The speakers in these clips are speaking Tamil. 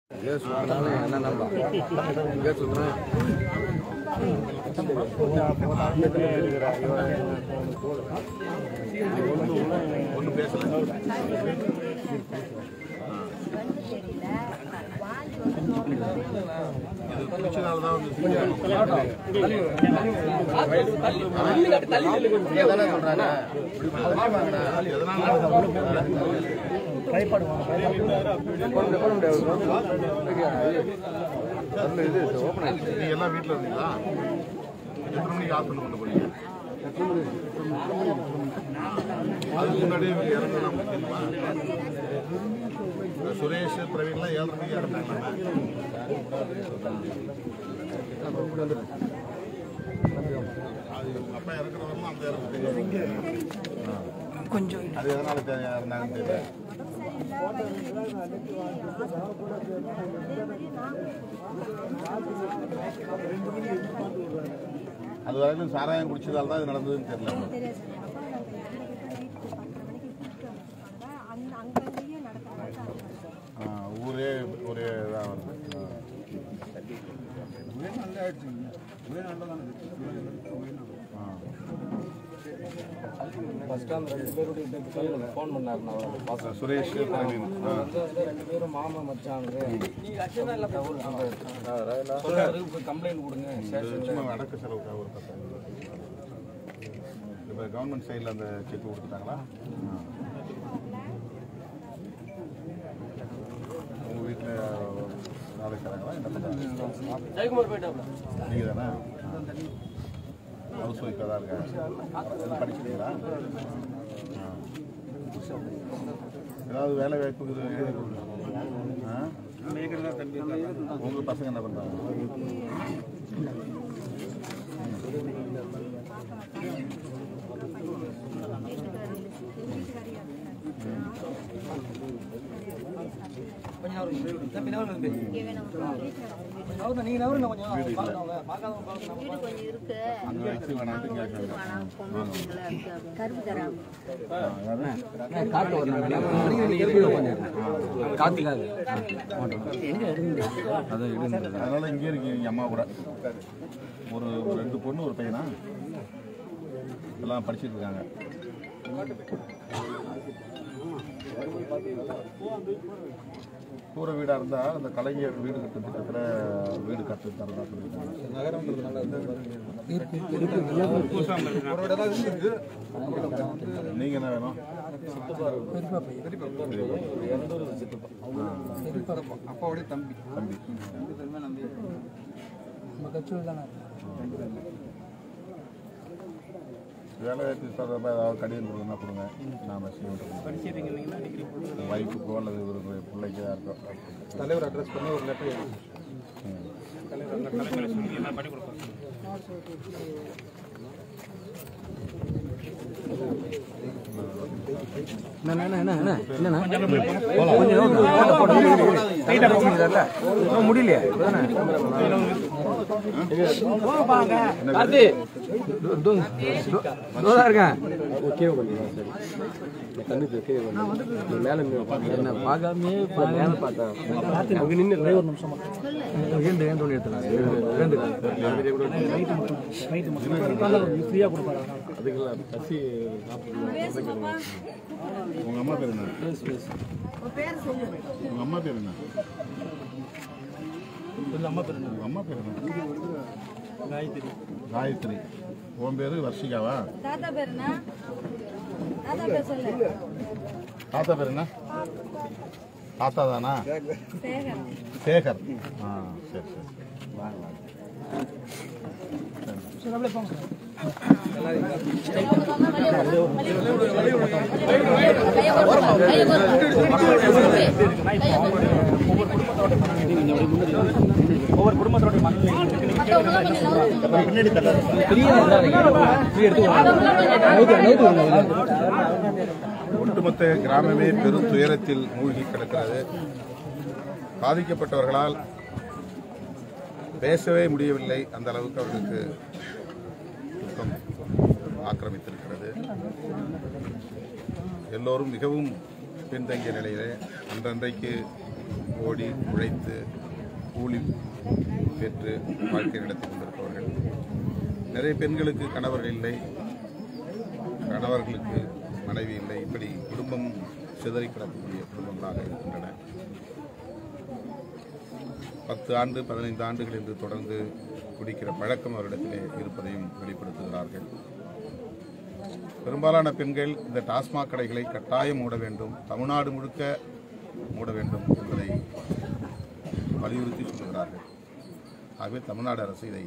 எங்கே சுற்றினாலும் என்ன நம்பா எங்கே சுற்றினா அந்த இது ஓப்பன் ஆயிடுச்சு நீங்க எல்லாம் வீட்டில் இருந்தீங்களா எத்தனை மணிக்கு ஹாஸ்பிட்டல் கொண்டு போறீங்க அதுக்கு முன்னாடியே இவங்க இறந்துதான் தெரியுமா இந்த சுரேஷ் பிரவீன்லாம் ஏழரை மணிக்கு இறந்தாங்க அது உங்க அப்பா இறக்குற வரலாம் அந்த இறப்பு தெரியும் கொஞ்சம் அது எதனால தெ- இறந்தாங்கன்னு தெரியல அது வரைக்கும் சாராயம் குடிச்சதால தான் இது நடந்ததுன்னு தெரியல தெரியாது சார். அப்பா நாங்கள் வீட்டுக்கு பத்தரை மணிக்கு கூப்பிட்டு வந்தாங்க. அங்க அங்கேயே நடக்கிற மாதிரி தான் இருந்தது. ஆ, ஊரே ஒரே இதாக வருது ஆ. ஆ. ஃபர்ஸ்ட் அந்த ரெண்டு பேருடைய ஃபோன் பண்ணாருண்ணா அவர் பாசம் சுரேஷ் பிரவீன் ஆ. வந்து வந்து ரெண்டு பேரும் மாமா மச்சானுங்க சொல்றாரு கம்ப்ளைண்ட் கொடுங்க இது சும்மா அடக்க செலவுக்காக ஒரு பத்தாயிரம் இப்போ கவர்மெண்ட் சைடில் அந்த செக் கொடுத்துட்டாங்களா உங்கள் வீட்டில் நாளைக்கு தராங்களா என்ன பண்ணுறாங்க ஜெயக்குமார் போயிட்டாப்ல நீங்கள் தானே ஹவுஸ் ஒய்ஃபாக தான் இருக்காங்க படிச்சிருக்கீங்களா ஆ. ஏதாவது வேலை வாய்ப்புக்கு எழுதி கொடுங்க ஆ உங்கள் பசங்க என்ன பண்ணுறாங்க இங்கே வேணும் வீட்டில் நீங்க நவருங்க கொஞ்சம் பார்க்கறவங்க பார்க்காதவங்க பார்க்கணும் வீடு கொஞ்சம் இருக்கு அங்கே வச்சு வேணான்ட்டு கேட்குறாங்க ஆனால் பொண்ணு கருப்பு தராம காட்டு ஒரு நீங்க எப்படி கொஞ்சம் காத்துக்காது அதான் இடுங்க அதனால இங்கே இருக்கீங்க அம்மா கூட ஒரு ஒரு ரெண்டு பொண்ணு ஒரு பையனா எல்லாம் படிச்சுட்டு இருக்காங்க கூரை வீடாக இருந்தால் அந்த கலைஞர் வீடு கட்டும் திட்டத்தில் வீடு கட்டு தரதா சொல்லியிருக்காங்க நீங்கள் என்ன வேணும் அப்பாவுடைய தம்பி தம்பி நம்ம கட்சியில் தானே வேலை வாய்ப்பு தொடர்பாக ஏதாவது கடிதம் கொடுங்கன்னா கொடுங்க நான் மெசேஜ் வைஃபுக்கோ அல்லது ஒரு பிள்ளைக்கு யாருக்கோ தலைவர் அட்ரஸ் பண்ணி ஒரு லெட்டர் முடியலையா கார்த்தி இருக்கேன் மேல என்ன பார்க்காமே மேல பார்த்தேன் அங்க நின்று ஒரே ஒரு நிமிஷம் ஏன் ஏன் தோணி ஃப்ரீயாக கொடுப்பாரு அதுக்கெல்லாம் பசி உங்கள் அம்மா பேர் என்ன உங்கள் அம்மா பேர் என்ன அம்மா பேர் உங்கள் அம்மா பேர் என்ன காயத்ரி காயத்ரி உன் பேர் வர்ஷிகாவா தாத்தா பேர் என்ன தாத்தா பேர் சொல்லு தாத்தா பேர் என்ன தாத்தா தானா சேகரம் சேகர் ஆ சரி சரி வாங்க வாங்க ஒவ்வொரு குடும்பத்தோட ஒட்டுமொத்த கிராமமே பெரும் துயரத்தில் மூழ்கி கிடக்கிறது பாதிக்கப்பட்டவர்களால் பேசவே முடியவில்லை அந்த அளவுக்கு அவர்களுக்கு துக்கம் ஆக்கிரமித்திருக்கிறது எல்லோரும் மிகவும் பின்தங்கிய நிலையிலே அன்றன்றைக்கு ஓடி உழைத்து கூலி பெற்று வாழ்க்கை நடத்தி கொண்டிருப்பவர்கள் நிறைய பெண்களுக்கு கணவர்கள் இல்லை கணவர்களுக்கு மனைவி இல்லை இப்படி குடும்பம் சிதறி கிடக்கக்கூடிய குடும்பங்களாக இருக்கின்றன பத்து ஆண்டு பதினைந்து ஆண்டுகள் என்று தொடர்ந்து குடிக்கிற பழக்கம் அவரிடத்திலே இருப்பதையும் வெளிப்படுத்துகிறார்கள் பெரும்பாலான பெண்கள் இந்த டாஸ்மாக் கடைகளை கட்டாயம் மூட வேண்டும் தமிழ்நாடு முழுக்க மூட வேண்டும் என்பதை வலியுறுத்தி சொல்லுகிறார்கள் ஆகவே தமிழ்நாடு அரசு இதை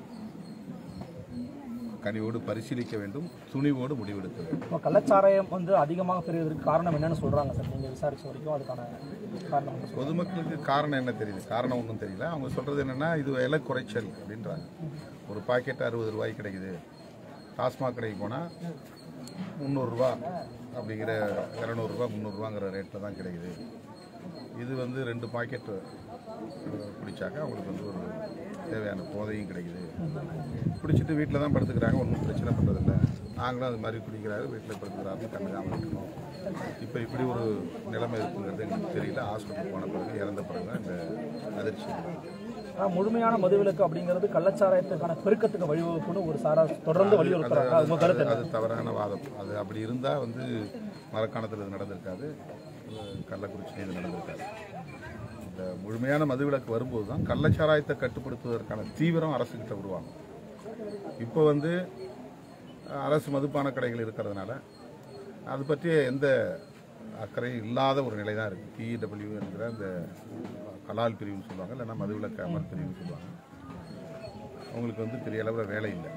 கனிவோடு பரிசீலிக்க வேண்டும் துணிவோடு முடிவெடுக்க வேண்டும் இப்போ கள்ளச்சாராயம் வந்து அதிகமாக பெறுவதற்கு காரணம் என்னன்னு சொல்றாங்க சார் நீங்க விசாரிச்ச வரைக்கும் அதுக்கான காரணம் வந்து சொல்லுங்க. பொதுமக்களுக்கு காரணம் என்ன தெரியல காரணம் ஒன்றும் தெரியல அவங்க சொல்றது என்னன்னா இது விலை குறைச்சல் அப்படின்றாங்க ஒரு பாக்கெட் அறுபது ரூபாய் கிடைக்குது டாஸ்மாக் கடைக்கு போனால் முந்நூறுரூவா அப்படிங்கிற இரநூறுபா முந்நூறுரூவாங்கிற ரேட்டில் தான் கிடைக்குது இது வந்து ரெண்டு பாக்கெட் குடிச்சாக்கா அவங்களுக்கு வந்து ஒரு தேவையான போதையும் கிடைக்குது குடிச்சிட்டு வீட்டில் தான் படுத்துக்கிறாங்க ஒன்றும் பிரச்சனை பண்ணுறதில்ல நாங்களும் அது மாதிரி குடிக்கிறாரு வீட்டில் படுத்துக்கிறாருன்னு கண்டுக்காமல் இருக்கணும் இப்போ இப்படி ஒரு நிலைமை இருக்குங்கிறது எங்களுக்கு தெரியல ஹாஸ்பிட்டல் போன பிறகு இறந்த பிறகு தான் இந்த அதிர்ச்சி ஆனா முழுமையான மதுவிலக்கு அப்படிங்கிறது கள்ளச்சாராயத்துக்கான பெருக்கத்துக்கு வழிவகுப்புன்னு ஒரு சாரா தொடர்ந்து வலியுறுத்துறாங்க அது உங்க கருத்து என்ன? அது தவறான வாதம் அது அப்படி இருந்தால் வந்து மரக்காணத்தில் இது நடந்திருக்காது அஹ் கள்ளக்குறிச்சியில் இது நடந்திருக்காது இந்த முழுமையான மதுவிலக்கு வரும்போது தான் கள்ளச்சாராயத்தை கட்டுப்படுத்துவதற்கான தீவிரம் அரசுகிட்ட உருவாகும் இப்போ வந்து அஹ், அரசு மதுபான கடைகள் இருக்கிறதுனால அது பற்றிய எந்த அக்கறையும் இல்லாத ஒரு நிலை தான் இருக்குது பிஇடபிள்யூ என்கிற அந்த கலால் பிரிவுன்னு சொல்லுவாங்க இல்லைன்னா மதுவிலக்கு அமல் பிரிவுன்னு சொல்லுவாங்க அவங்களுக்கு வந்து பெரிய அளவில் வேலை இல்லை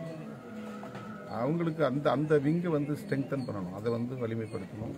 அவங்களுக்கு அந்த அந்த விங்கை வந்து ஸ்ட்ரெங்தன் பண்ணணும் அதை வந்து வலிமைப்படுத்தணும்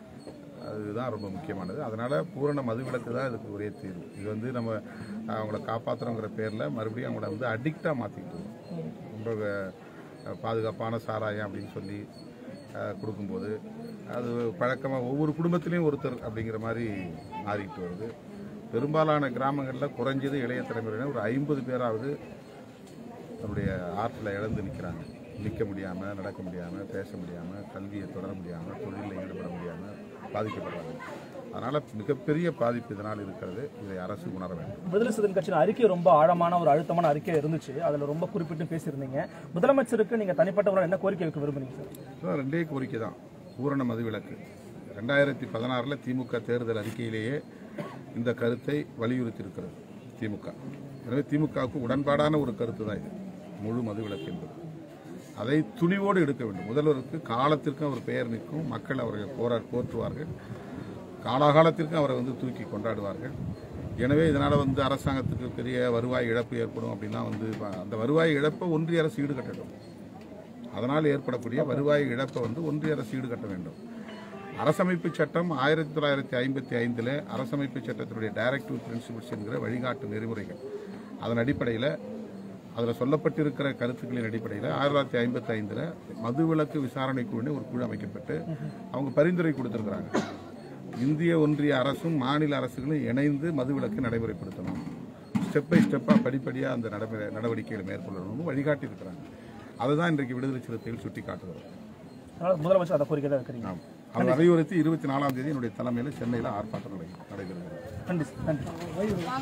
அதுதான் ரொம்ப முக்கியமானது அதனால பூரண மதுவிலக்கு தான் இதுக்கு ஒரே தீர்வு இது வந்து நம்ம அவங்கள காப்பாற்றுறோங்கிற பேரில் மறுபடியும் அவங்கள வந்து அடிக்டாக மாற்றிக்கிட்டு ரொம்ப அஹ், பாதுகாப்பான சாராயம் அப்படின்னு சொல்லி அஹ், கொடுக்கும்போது அது பழக்கமாக ஒவ்வொரு குடும்பத்திலையும் ஒருத்தர் அப்படிங்கிற மாதிரி மாறிக்கிட்டு வருது பெரும்பாலான கிராமங்களில் குறைஞ்சது இளைய தலைமுறையினர் ஒரு ஐம்பது பேராவது தன்னுடைய ஆற்றில் இழந்து நிற்கிறாங்க நிற்க முடியாமல் நடக்க முடியாமல் பேச முடியாமல் கல்வியை தொடர முடியாமல் தொழிலில் ஈடுபட முடியாமல் பாதிக்கப்படுறாங்க அதனால் மிகப்பெரிய பாதிப்பு இதனால் இருக்கிறது இதை அரசு உணர வேண்டும் விடுதலை சிறுத்தைகள் கட்சியின் அறிக்கை ரொம்ப ஆழமான ஒரு அழுத்தமான அறிக்கை இருந்துச்சு அதுல ரொம்ப குறிப்பிட்டு பேசியிருந்தீங்க முதலமைச்சருக்கு நீங்க தனிப்பட்ட முறையில் என்ன கோரிக்கை வைக்க விரும்புறீங்க சார் அதான் ரெண்டே கோரிக்கை தான் பூரண மதுவிலக்கு ரெண்டாயிரத்தி பதினாறில் திமுக தேர்தல் அறிக்கையிலேயே இந்த கருத்தை வலியுறுத்தி இருக்கிறது திமுக எனவே திமுகவுக்கு உடன்பாடான ஒரு கருத்து தான் இது முழு மதுவிலக்கு என்பது அதை துணிவோடு எடுக்க வேண்டும் முதல்வருக்கு காலத்திற்கும் அவர் பெயர் நிற்கும் மக்கள் அவரை போரா போற்றுவார்கள் காலாகாலத்திற்கும் அவரை வந்து தூக்கி கொண்டாடுவார்கள் எனவே இதனால் வந்து அரசாங்கத்துக்கு பெரிய வருவாய் இழப்பு ஏற்படும் அப்படின்னா வந்து அந்த வருவாய் இழப்பை ஒன்றிய அரசு ஈடுகட்டட்டும் அதனால் ஏற்படக்கூடிய வருவாய் இழப்பை வந்து ஒன்றிய அரசு ஈடுகட்ட வேண்டும் அரசமைப்பு சட்டம் ஆயிரத்தி தொள்ளாயிரத்தி ஐம்பத்தி ஐந்தில் அரசமைப்பு சட்டத்தினுடைய டைரக்டிவ் பிரின்சிபிள்ஸ் என்கிற வழிகாட்டு நெறிமுறைகள் அதன் அடிப்படையில் அதில் சொல்லப்பட்டிருக்கிற கருத்துக்களின் அடிப்படையில் ஆயிரத்தி தொள்ளாயிரத்தி ஐம்பத்தி ஐந்தில் மதுவிலக்கு விசாரணை குழுன்னு ஒரு குழு அமைக்கப்பட்டு அவங்க பரிந்துரை கொடுத்துருக்குறாங்க இந்திய ஒன்றிய அரசும் மாநில அரசுகளும் இணைந்து மதுவிலக்கு நடைமுறைப்படுத்தணும் ஸ்டெப் பை ஸ்டெப்பாக படிப்படியாக அந்த நடைமுறை நடவடிக்கைகளை மேற்கொள்ளணும்னு வழிகாட்டி இருக்கிறாங்க அதுதான் இன்றைக்கு விடுதலை சிறுத்தைகள் சுட்டி காட்டுகிறது அதனால முதலமைச்சர் அதை கோரிக்கை தான் வைக்கிறீங்க ஆம் அதை வலியுறுத்தி இருபத்தி நாலாம் தேதி என்னுடைய தலைமையில் சென்னையில் ஆர்ப்பாட்டம் நடை- நடைபெறுகிறது நன்றி சார் நன்றி